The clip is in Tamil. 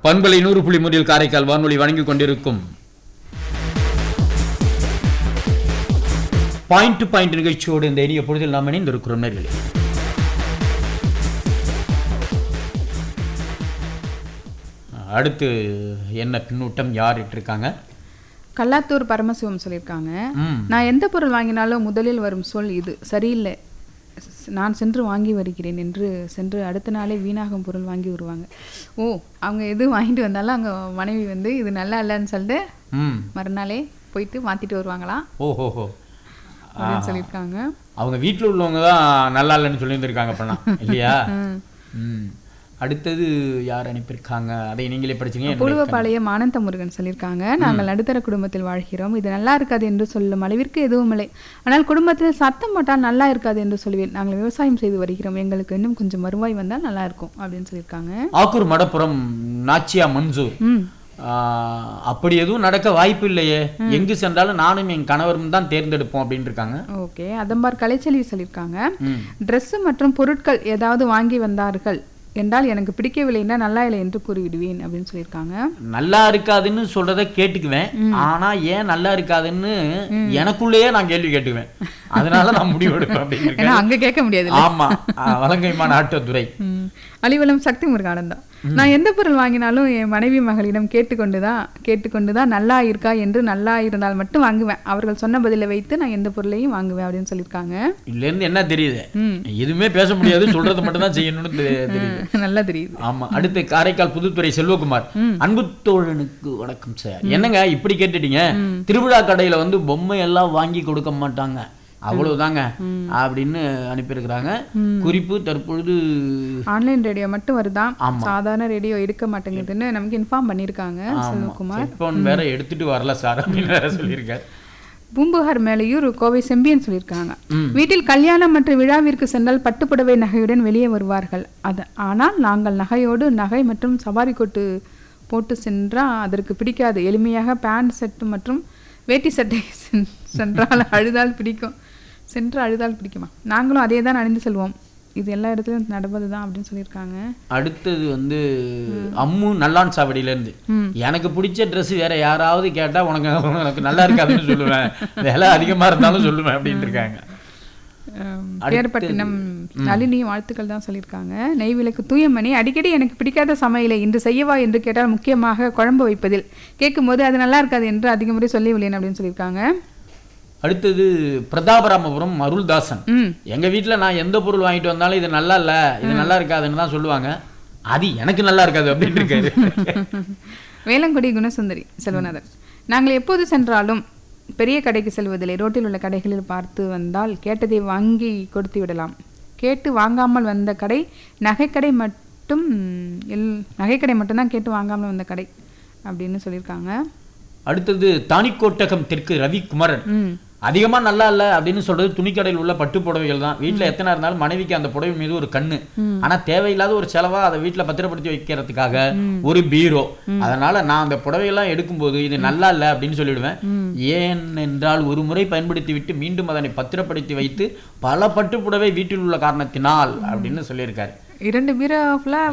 பண்பலை நூறு புள்ளி மூன்றில் காரைக்கால் வானொலி வழங்கிக் கொண்டிருக்கும் பாயிண்ட் டு பாயிண்ட் நிகழ்ச்சியோடு இந்த இனிய பொழுதில் நாம் இணைந்திருக்கிறோம் நேர்களே அடுத்து என்ன பின்னூட்டம் யார் இட்டிருக்காங்க கல்லாத்தூர் பரமசிவம் சொல்லியிருக்காங்க ம் நான் எந்த பொருள் வாங்கினாலும் முதலில் வரும் சொல் இது சரியில்லை ஸ்- நான் சென்று வாங்கி வருகிறேன் என்று சென்று அடுத்த நாளே வீணாகும் பொருள் வாங்கி வருவாங்க ஓ அவங்க எது வாங்கிட்டு வந்தாலும் அவங்க மனைவி வந்து இது நல்லா இல்லைன்னு சொல்லிட்டு ம் மறுநாளே போயிட்டு மாத்திட்டு வருவாங்களாம் ஓஹோஹோ அப்படின்னு சொல்லியிருக்காங்க அவங்க வீட்டில் உள்ளவங்க தான் நல்லா இல்லைன்னு சொல்லியிருந்திருக்காங்க அப்படின்னா இல்லையா ம். ம் அடுத்தது யார் அனுப்பியிருக்காங்க அதை நீங்களே படிச்சீங்க என்னுடைய புழுவப்பாளையம் ஆனந்த முருகன் சொல்லியிருக்காங்க நாங்கள் நடுத்தர குடும்பத்தில் வாழ்கிறோம் இது நல்லா இருக்காது என்று சொல்லும் அளவிற்கு எதுவும் இல்லை ஆனால் குடும்பத்தில் சத்தம் போட்டால் நல்லா இருக்காது என்று சொல்வேன் நாங்கள் விவசாயம் செய்து வருகிறோம் எங்களுக்கு இன்னும் கொஞ்சம் வருவாய் வந்தால் நல்லா இருக்கும் அப்படின்னு சொல்லியிருக்காங்க ஆக்கூர் மடப்புறம் நாச்சியா மன்சூர் ம் ஆஹ், அப்படி எதுவும் நடக்க வாய்ப்பு இல்லையே எங்கு சென்றாலும் நானும் என் கணவரும் தான் தேர்ந்தெடுப்போம் அப்படின்னு இருக்காங்க ஓகே அதம்பார் கலைச்செல்வி சொல்லியிருக்காங்க ம். Dress மற்றும் பொருட்கள் ஏதாவது வாங்கி வந்தார்கள் என்றால் எனக்கு பிடிக்கவில்லைன்னா நல்லா இல்லை என்று கூறிவிடுவேன் அப்படின்னு சொல்லியிருக்காங்க நல்லா இருக்காதுன்னு சொல்றத கேட்டுக்குவேன் ஆனா ஏன் நல்லா இருக்காதுன்னு எனக்குள்ளேயே நான் கேள்வி கேட்டுக்குவேன் அதனால நான் முடிவு எடுப்பேன் அப்படின்னு இருக்கேன். ஏன்னா அங்க கேட்க முடியாது ஆமா ஆஹ், வலங்கைமா நாட்டுத்துறை ம். அலிவலம் சக்தி முருகானந்தம் நான் எந்த பொருள் வாங்கினாலும் என் மனைவி மகளிடம் கேட்டுக்கொண்டுதான் கேட்டுக்கொண்டுதான் நல்லா இருக்கா என்று நல்லா இருந்தால் மட்டும் வாங்குவேன் அவர்கள் சொன்ன பதிலை வைத்து நான் எந்த பொருளையும் வாங்குவேன் அப்படின்னு சொல்லியிருக்காங்க இதுல இருந்து என்ன தெரியுது ம். எதுவுமே பேச முடியாது சொல்றது மட்டும் தான் செய்யணும்னு தெ- தெரியுது நல்லா தெரியுது ஆமா அடுத்து காரைக்கால் புதுத்துறை செல்வகுமார் அன்பு தோழனுக்கு வணக்கம் சார் என்னங்க இப்படி கேட்டுட்டீங்க திருவிழா கடையில வந்து பொம்மை எல்லாம் வாங்கி கொடுக்க மாட்டாங்க அவ்வளவுதாங்க அப்படின்னு அனுப்பியிருக்கிறாங்க குறிப்பு தற்பொழுது ஆன்லைன் ரேடியோ மட்டும் வருதான் ஆமா. சாதாரண ரேடியோ எடுக்க மாட்டேங்குதுன்னு நமக்கு இன்ஃபார்ம் பண்ணியிருக்காங்க செல்வகுமார் ஹெட்போன் வேற எடுத்துட்டு வரல சார் அப்படின்னு வேற சொல்லியிருக்காரு பூம்புகார் மேலையூர் கோவை செம்பியன் சொல்லியிருக்காங்க வீட்டில் கல்யாணம் மற்றும் விழாவிற்கு சென்றால் பட்டுப்புடவை நகையுடன் வெளியே வருவார்கள் அது ஆனால் நாங்கள் நகையோடு நகை மற்றும் சவாரி கோட்டு போட்டு சென்றால் அதற்கு பிடிக்காது எளிமையாக பேண்ட் செட்டு மற்றும் வேட்டி சட்டை சென்- சென்றால் அழுதால் பிடிக்கும் சென்று அழுதால் பிடிக்குமா நாங்களும் அதே தான் அணிந்து செல்வோம் இது எல்லா இடத்துலையும் நடப்பது தான் அப்படின்னு சொல்லியிருக்காங்க அடுத்தது வந்து அம்மு நல்லான் சாவடியில இருந்து எனக்கு பிடிச்ச Dress வேற யாராவது கேட்டா உனக்கு உனக்கு நல்லா இருக்காதுன்னு சொல்லுவேன் விலை அதிகமா இருந்தாலும் சொல்லுவேன் அப்படின்னு இருக்காங்க அம், பேர்பட்டினம் நளினி வாழ்த்துக்கள் தான் சொல்லியிருக்காங்க நெய்விளக்கு தூயமணி அடிக்கடி எனக்கு பிடிக்காத சமையலை இன்று செய்யவா என்று கேட்டால் முக்கியமாக குழம்பு வைப்பதில் கேட்கும்போது அது நல்லா இருக்காது என்று அதிக முறை சொல்லிவில்லேன் அப்படின்னு சொல்லியிருக்காங்க அடுத்தது பிரதாபராமபுரம் அருள்தாசன் ம் எங்க வீட்ல நான் எந்த பொருள் வாங்கிட்டு வந்தாலும் இது நல்லா இல்ல இது நல்லா இருக்காதுன்னு தான் சொல்லுவாங்க அது எனக்கு நல்லா இருக்காது அப்படின்னு இருக்காரு வேளங்குடி குணசுந்தரி செல்வநாதன் நாங்கள் எப்போது சென்றாலும் பெரிய கடைக்கு செல்வதில்லை ரோட்டில் உள்ள கடைகளில் பார்த்து வந்தால் கேட்டதை வாங்கி கொடுத்து விடலாம் கேட்டு வாங்காமல் வந்த கடை நகைக்கடை மட்டும் எல் நகைக்கடை மட்டும்தான் கேட்டு வாங்காமல் வந்த கடை அப்படின்னு சொல்லியிருக்காங்க அடுத்தது தானிக்கோட்டகம் தெற்கு ரவி குமரன் ம் அதிகமா நல்லா இல்ல அப்படின்னு சொல்றது துணிக்கடையில் உள்ள பட்டு புடவைகள் தான் வீட்ல எத்தனை இருந்தாலும் மனைவிக்கு அந்த புடவை மீது ஒரு கண்ணு ஆனா தேவையில்லாத ஒரு செலவா அதை வீட்ல பத்திரப்படுத்தி வைக்கிறதுக்காக ஒரு பீரோ அதனால நான் அந்த புடவையெல்லாம் எடுக்கும்போது இது நல்லா இல்ல அப்படின்னு சொல்லிடுவேன் ஏன் என்றால் ஒரு முறை பயன்படுத்தி விட்டு மீண்டும் அதனை பத்திரப்படுத்தி வைத்து பல பட்டு புடவை வீட்டில் உள்ள காரணத்தினால் அப்படின்னு சொல்லியிருக்காரு இரண்டு பீரோ ஃபுல்லாக